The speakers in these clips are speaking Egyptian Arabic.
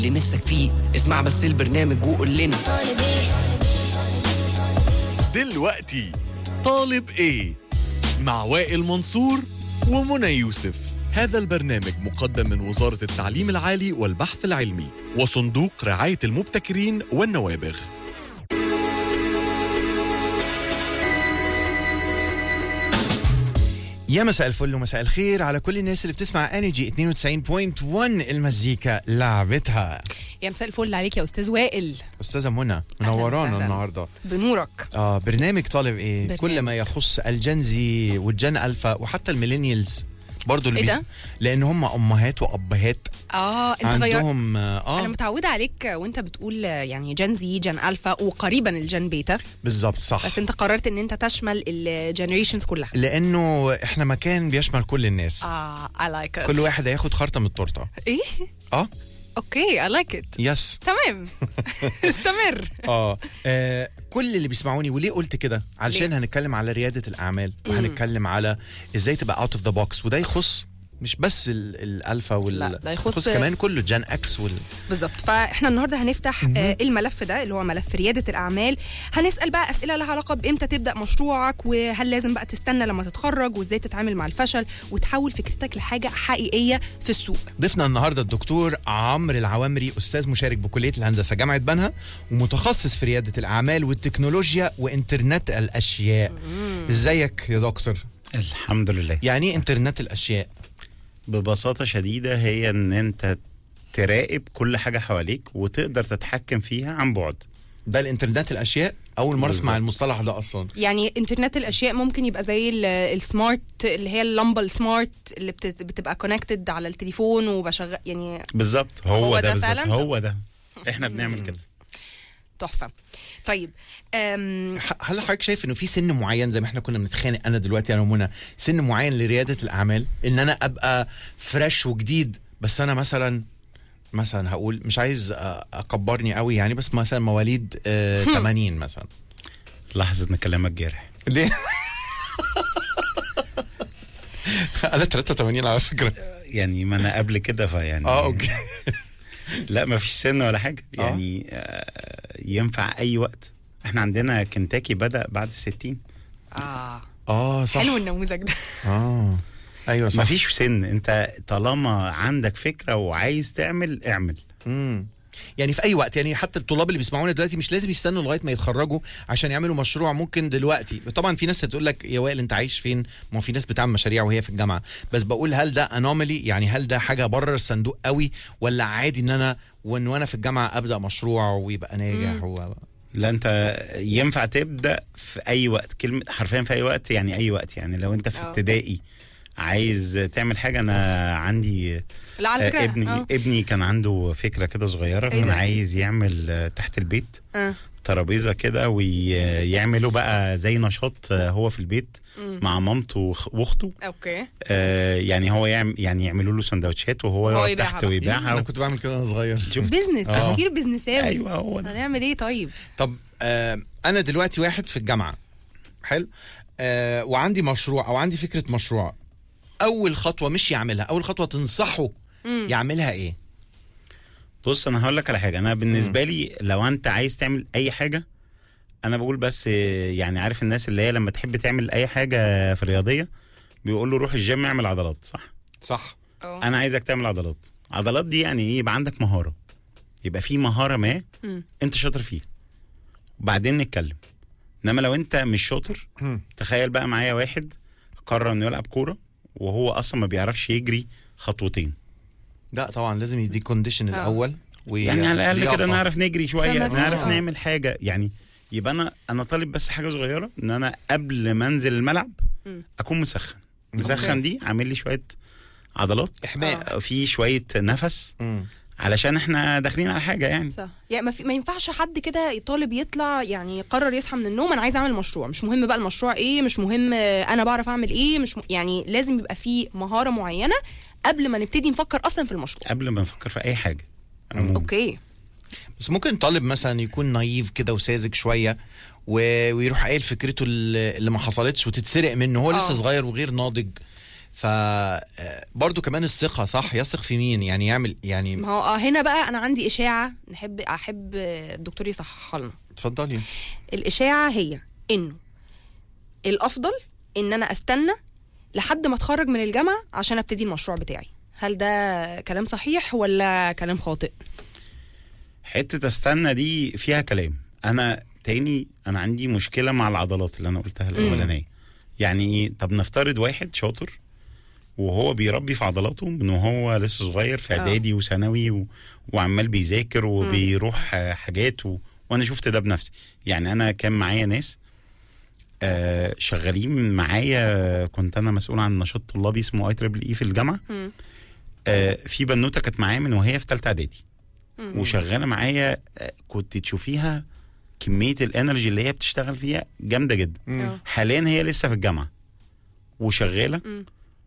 اللي نفسك فيه اسمع بس البرنامج وقول لنا دلوقتي طالب ايه مع وائل منصور ومنى يوسف هذا البرنامج مقدم من وزارة التعليم العالي والبحث العلمي وصندوق رعاية المبتكرين والنوابغ يا مساء الفل ومساء الخير على كل الناس اللي بتسمع انرجي 92.1 المزيكا لعبتها يا مساء الفل عليك يا استاذ وائل استاذه منى منورانا وسهلا. النهارده بنورك اه برنامج طالب ايه برنامج. كل ما يخص الجنزي والجن الفا وحتى الميلينيالز برضه اللي إيه ده؟ بيس- لان هم امهات وابهات اه انت غير عندهم اه انا متعوده عليك وانت بتقول يعني جن زي جن الفا وقريبا الجن بيتا بالظبط صح بس انت قررت ان انت تشمل الجنريشنز كلها لانه احنا مكان بيشمل كل الناس اه I like it كل واحد هياخد خرطه من التورته ايه اه اوكي I like it يس تمام استمر اه آه، كل اللي بيسمعوني وليه قلت كده علشان ليه؟ هنتكلم على رياده الاعمال وهنتكلم على ازاي تبقى اوت اوف ذا بوكس وده يخص مش بس ال- الالفا وال لا، ده يخص- كمان كله جان اكس وال بالظبط فاحنا النهارده هنفتح آه الملف ده اللي هو ملف رياده الاعمال هنسال بقى اسئله لها علاقه بامتى تبدا مشروعك وهل لازم بقى تستنى لما تتخرج وازاي تتعامل مع الفشل وتحول فكرتك لحاجه حقيقيه في السوق ضيفنا النهارده الدكتور عمرو العوامري استاذ مشارك بكليه الهندسه جامعه بنها ومتخصص في رياده الاعمال والتكنولوجيا وانترنت الاشياء ازيك يا دكتور الحمد لله يعني ايه انترنت الاشياء ببساطة شديدة هي ان انت تراقب كل حاجة حواليك وتقدر تتحكم فيها عن بعد ده الانترنت الاشياء اول مره اسمع بالظبط. المصطلح ده اصلا يعني انترنت الاشياء ممكن يبقى زي ال- السمارت اللي هي اللمبه السمارت اللي بت- بتبقى كونكتد على التليفون وبشغل يعني بالظبط هو, هو ده, ده بالظبط فعلا؟ هو ده احنا بنعمل كده تحفه طيب أم ح- هل حضرتك شايف انه في سن معين زي ما احنا كنا بنتخانق انا دلوقتي انا ومنى سن معين لرياده الاعمال ان انا ابقى فريش وجديد بس انا مثلا مثلا هقول مش عايز أ- اكبرني قوي يعني بس مثلا مواليد آه 80 مثلا لاحظ ان كلامك جارح ليه؟ انا 83 على فكره يعني ما انا قبل كده فيعني اه اوكي لا ما فيش سن ولا حاجة آه. يعني آه ينفع اي وقت احنا عندنا كنتاكي بدأ بعد الستين اه اه صح حلو النموذج ده اه ايوه صح ما فيش سن انت طالما عندك فكرة وعايز تعمل اعمل امم يعني في اي وقت يعني حتى الطلاب اللي بيسمعونا دلوقتي مش لازم يستنوا لغايه ما يتخرجوا عشان يعملوا مشروع ممكن دلوقتي طبعا في ناس هتقول لك يا وائل انت عايش فين ما هو في ناس بتعمل مشاريع وهي في الجامعه بس بقول هل ده انومالي يعني هل ده حاجه بره الصندوق قوي ولا عادي ان انا وان وانا في الجامعه ابدا مشروع ويبقى ناجح و... لا انت ينفع تبدا في اي وقت كلمه حرفيا في اي وقت يعني اي وقت يعني لو انت في اه. ابتدائي عايز تعمل حاجه انا عندي لا على آه، فكره ابني آه. ابني كان عنده فكره كده صغيره ايه كان ده؟ عايز يعمل آه، تحت البيت آه. ترابيزه كده ويعملوا بقى زي نشاط آه، هو في البيت مع مامته وخ- واخته اوكي آه، يعني هو يعمل يعني يعملوا له سندوتشات وهو وهو يقعد يبيعها تحت بقى. ويبيعها انا كنت بعمل كده وانا صغير شوف بزنس آه. تفكير بزنساوي ايوه هو ده هنعمل ايه طيب طب آه انا دلوقتي واحد في الجامعه حلو آه وعندي مشروع او عندي فكره مشروع اول خطوه مش يعملها اول خطوه تنصحه يعملها ايه بص انا هقول لك على حاجه انا بالنسبه لي لو انت عايز تعمل اي حاجه انا بقول بس يعني عارف الناس اللي هي لما تحب تعمل اي حاجه في الرياضيه بيقول له روح الجيم اعمل عضلات صح صح اه انا عايزك تعمل عضلات عضلات دي يعني ايه يبقى عندك مهاره يبقى في مهاره ما مم. انت شاطر فيها وبعدين نتكلم انما لو انت مش شاطر مم. تخيل بقى معايا واحد قرر انه يلعب كوره وهو اصلا ما بيعرفش يجري خطوتين لا طبعا لازم يديك كونديشن آه. الاول وي... يعني على الاقل كده لياقة. نعرف نجري شويه فما فيش- نعرف آه. نعمل حاجه يعني يبقى انا انا طالب بس حاجه صغيره ان انا قبل ما انزل الملعب مم. اكون مسخن مسخن دي عامل لي شويه عضلات احماء في شويه نفس مم. علشان احنا داخلين على حاجه يعني صح يعني ما, في ما ينفعش حد كده طالب يطلع يعني يقرر يصحى من النوم انا عايز اعمل مشروع مش مهم بقى المشروع ايه مش مهم آه، انا بعرف اعمل ايه مش م... يعني لازم يبقى في مهاره معينه قبل ما نبتدي نفكر اصلا في المشروع قبل ما نفكر في اي حاجه عموماً. اوكي بس ممكن طالب مثلا يكون نايف كده وساذج شويه و... ويروح قايل فكرته اللي اللي ما حصلتش وتتسرق منه هو لسه آه. صغير وغير ناضج ف آه، برضو كمان الثقه صح يثق في مين يعني يعمل يعني ما هو آه هنا بقى انا عندي اشاعه نحب احب الدكتور يصححها لنا اتفضلي الاشاعه هي انه الافضل ان انا استنى لحد ما اتخرج من الجامعه عشان ابتدي المشروع بتاعي هل ده كلام صحيح ولا كلام خاطئ حته استنى دي فيها كلام انا تاني انا عندي مشكله مع العضلات اللي انا قلتها الاولانيه يعني ايه طب نفترض واحد شاطر وهو بيربي في عضلاته من وهو لسه صغير في آه. اعدادي وثانوي و... وعمال بيذاكر وبيروح آه، حاجات و... وانا شفت ده بنفسي يعني انا كان معايا ناس آه شغالين معايا كنت انا مسؤول عن نشاط طلابي اسمه اي تريبل اي في الجامعه مم. آه في بنوته كانت معايا من وهي في ثالثه اعدادي مم. وشغاله معايا آه، كنت تشوفيها كميه الانرجي اللي هي بتشتغل فيها جامده جدا آه. حاليا هي لسه في الجامعه وشغاله مم.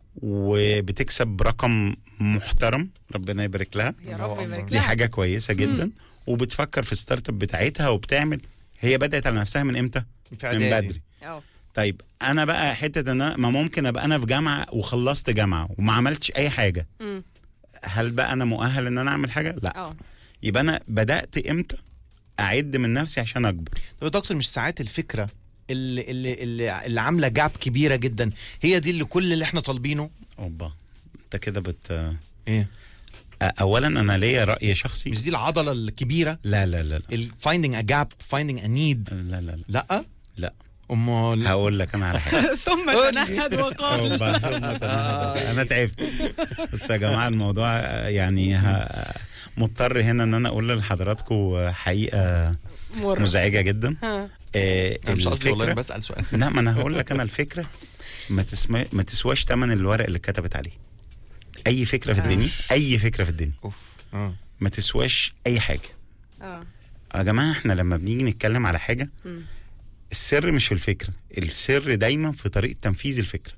وبتكسب رقم محترم ربنا يبارك لها يا رب يبارك دي لها حاجه كويسه جدا وبتفكر في الستارت اب بتاعتها وبتعمل هي بدات على نفسها من امتى في من إعدادي. بدري اه طيب انا بقى حته ان أنا ما ممكن ابقى انا في جامعه وخلصت جامعه وما عملتش اي حاجه مم. هل بقى انا مؤهل ان انا اعمل حاجه لا اه يبقى انا بدات امتى اعد من نفسي عشان اكبر طب يا دكتور مش ساعات الفكره اللي اللي اللي, اللي عامله جاب كبيره جدا هي دي اللي كل اللي احنا طالبينه اوبا انت كده بت ايه اولا انا ليا راي شخصي مش دي العضله الكبيره لا لا لا finding a gap finding a need لا لا لا, لا لا. امال هقول لك انا على حاجه ثم تنهد وقال أوبا، انا تعبت بس يا جماعه الموضوع آه، يعني ه- مضطر هنا ان انا اقول لحضراتكم حقيقه مر مزعجه جدا ها. آه، انا مش قصدي والله الفكرة- أنا بسال سؤال لا ما انا هقول لك انا الفكره ما تسمى ما تسواش ثمن الورق اللي اتكتبت عليه اي فكره في الدنيا اي فكره في الدنيا اوف اه ما تسواش اي حاجه اه يا جماعه احنا لما بنيجي نتكلم على حاجه مم. السر مش في الفكره السر دايما في طريقه تنفيذ الفكره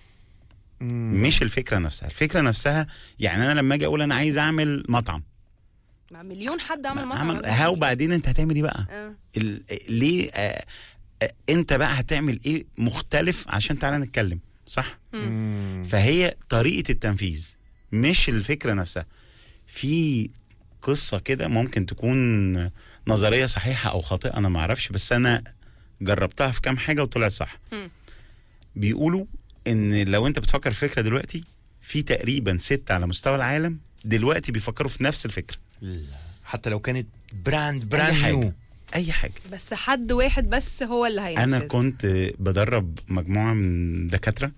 مش الفكره نفسها الفكره نفسها يعني انا لما اجي اقول انا عايز اعمل مطعم مع مليون حد عمل مطعم عمل ها وبعدين انت هتعمل ايه بقى اه ال... ليه آه... آه... انت بقى هتعمل ايه مختلف عشان تعالى نتكلم صح فهي طريقه التنفيذ مش الفكره نفسها في قصه كده ممكن تكون نظريه صحيحه او خاطئه انا ما اعرفش بس انا جربتها في كام حاجه وطلعت صح مم. بيقولوا ان لو انت بتفكر في فكره دلوقتي في تقريبا ستة على مستوى العالم دلوقتي بيفكروا في نفس الفكره حتى لو كانت براند اي براند حاجه نيو اي حاجه بس حد واحد بس هو اللي هينفذ انا كنت بدرب مجموعه من دكاتره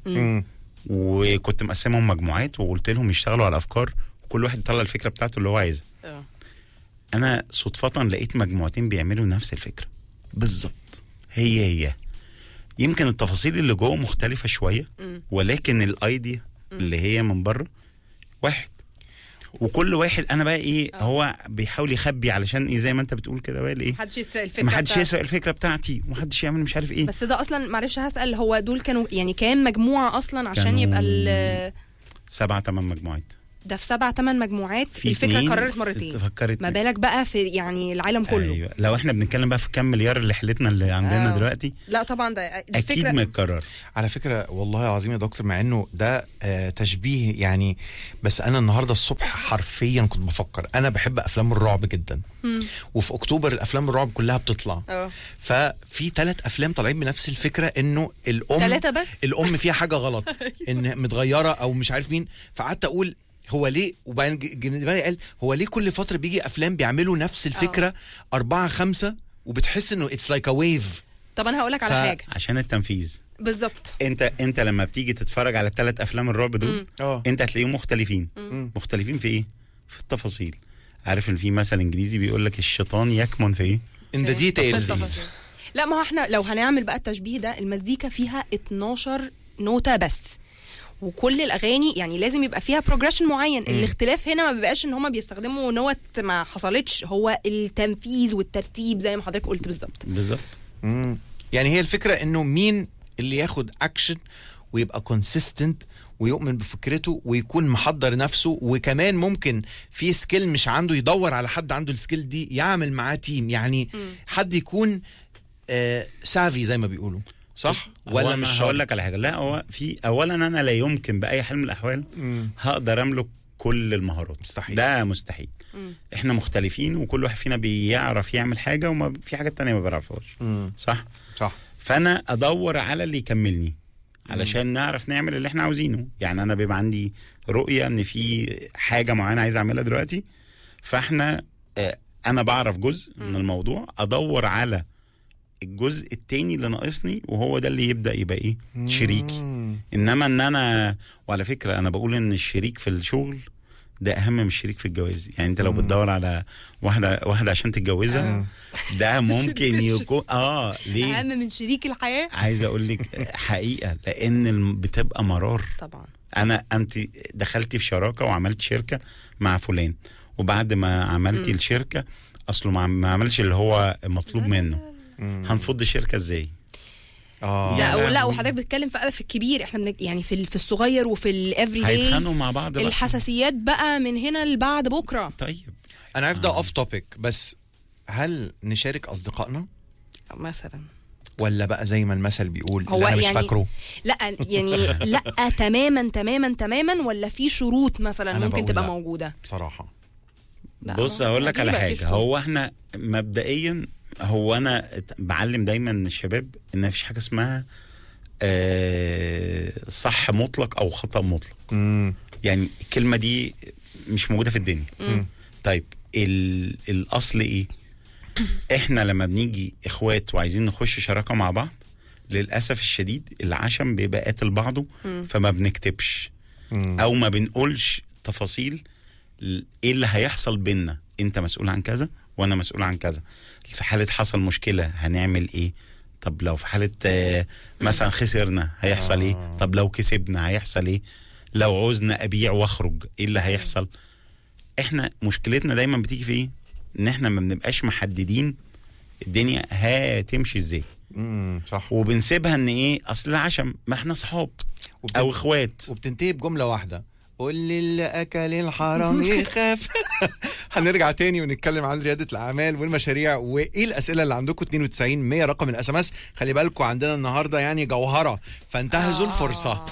وكنت مقسمهم مجموعات وقلت لهم يشتغلوا على افكار وكل واحد يطلع الفكره بتاعته اللي هو عايزها اه انا صدفه لقيت مجموعتين بيعملوا نفس الفكره بالظبط هي هي يمكن التفاصيل اللي جوه مختلفه شويه مم. ولكن الايديا اللي هي من بره واحد وكل واحد انا بقى ايه هو بيحاول يخبي علشان ايه زي ما انت بتقول كده بقى ايه محدش يسرق الفكره ما حدش بتاعته. يسرق الفكره بتاعتي ومحدش يعمل مش عارف ايه بس ده اصلا معلش هسال هو دول كانوا يعني كام مجموعه اصلا عشان كانوا يبقى ال- سبعة ثمان مجموعات ده في سبع ثمان مجموعات في الفكره اتنين قررت مرتين فكرت ما بالك بقى في يعني العالم كله ايوه لو احنا بنتكلم بقى في كام مليار اللي حلتنا اللي عندنا آه. دلوقتي لا طبعا ده دي اكيد فكره متكرر على فكرة والله العظيم يا دكتور مع انه ده آه تشبيه يعني بس انا النهارده الصبح حرفيا كنت بفكر انا بحب افلام الرعب جدا وفي اكتوبر الافلام الرعب كلها بتطلع اه ففي ثلاث افلام طالعين بنفس الفكره انه الام ثلاثة بس؟ الام فيها حاجه غلط ان متغيره او مش عارف مين فقعدت اقول هو ليه وبعدين ج- ج- دماغي قال هو ليه كل فتره بيجي افلام بيعملوا نفس الفكره أربعة خمسة وبتحس انه اتس لايك ا ويف طب انا هقول لك على ف- حاجه عشان التنفيذ بالظبط انت انت لما بتيجي تتفرج على الثلاث افلام الرعب دول اه انت هتلاقيهم مختلفين مختلفين في ايه في التفاصيل عارف ان في مثل انجليزي بيقول لك الشيطان يكمن في ايه ان ذا في ديتيلز التفاصيل. لا ما هو احنا لو هنعمل بقى التشبيه ده المزيكا فيها 12 نوتة بس وكل الاغاني يعني لازم يبقى فيها بروجريشن معين الاختلاف هنا ما بيبقاش ان هما بيستخدموا نوت ما حصلتش هو التنفيذ والترتيب زي ما حضرتك قلت بالظبط بالظبط مم. يعني هي الفكره انه مين اللي ياخد اكشن ويبقى كونسيستنت ويؤمن بفكرته ويكون محضر نفسه وكمان ممكن في سكيل مش عنده يدور على حد عنده السكيل دي يعمل معاه تيم يعني حد يكون آه سافي زي ما بيقولوا صح ولا ولا مش مش هقول شرط؟ لك على حاجه لا هو في اولا انا لا يمكن باي حال من الاحوال هقدر املك كل المهارات مستحيل. ده مستحيل احنا مختلفين وكل واحد فينا بيعرف يعمل حاجه وما في حاجات تانية ما بيعرفهاش مم. صح صح فانا ادور على اللي يكملني علشان نعرف نعمل اللي احنا عاوزينه يعني انا بيبقى عندي رؤيه ان في حاجه معينه عايز اعملها دلوقتي فاحنا آه، انا بعرف جزء من الموضوع ادور على الجزء التاني اللي ناقصني وهو ده اللي يبدا يبقى ايه شريكي انما ان انا وعلى فكره انا بقول ان الشريك في الشغل ده اهم من الشريك في الجواز يعني انت لو بتدور على واحده واحده عشان تتجوزها ده ممكن يكون اه ليه اهم من شريك الحياه عايز اقول لك حقيقه لان الم- بتبقى مرار طبعا انا انت دخلتي في شراكه وعملت شركه مع فلان وبعد ما عملتي الشركه اصله ما ما عملش اللي هو مطلوب منه هنفض الشركه ازاي اه لا يا أو لا لهوي. وحضرتك بتتكلم في في الكبير احنا بنك يعني في ال- في الصغير وفي الافري داي هيتخانقوا مع بعض بقى الحساسيات بقى من هنا لبعد بكره طيب انا عارف ده اوف توبيك بس هل نشارك اصدقائنا مثلا ولا بقى زي ما المثل بيقول هو اللي انا مش يعني- فاكره لا يعني لا تماما تماما تماما ولا في شروط مثلا أنا ممكن بقول تبقى لا. موجوده بصراحه لا، بص ما- هقول لك أكيد على بقى في حاجه شروط. هو احنا مبدئيا هو انا ات- بعلم دايما الشباب ان مفيش حاجه اسمها آه، صح مطلق او خطا مطلق امم يعني الكلمه دي مش موجوده في الدنيا طيب ال- الاصل ايه احنا لما بنيجي اخوات وعايزين نخش شراكه مع بعض للاسف الشديد العشم بيبقى قاتل بعضه فما بنكتبش او ما بنقولش تفاصيل ال- ايه اللي هيحصل بينا انت مسؤول عن كذا وانا مسؤول عن كذا في حاله حصل مشكله هنعمل ايه طب لو في حاله آه، مثلا خسرنا هيحصل ايه طب لو كسبنا هيحصل ايه لو عوزنا ابيع واخرج ايه اللي هيحصل احنا مشكلتنا دايما بتيجي في ايه ان احنا ما بنبقاش محددين الدنيا هتمشي ازاي امم صح وبنسيبها ان ايه اصل العشم ما احنا صحاب وبت- او اخوات وبتنتهي بجمله واحده قول لي اللي اكل الحرام يخاف هنرجع تاني ونتكلم عن رياده الاعمال والمشاريع وايه الاسئله اللي عندكم 92 100 رقم الاس ام اس خلي بالكم عندنا النهارده يعني جوهره فانتهزوا الفرصه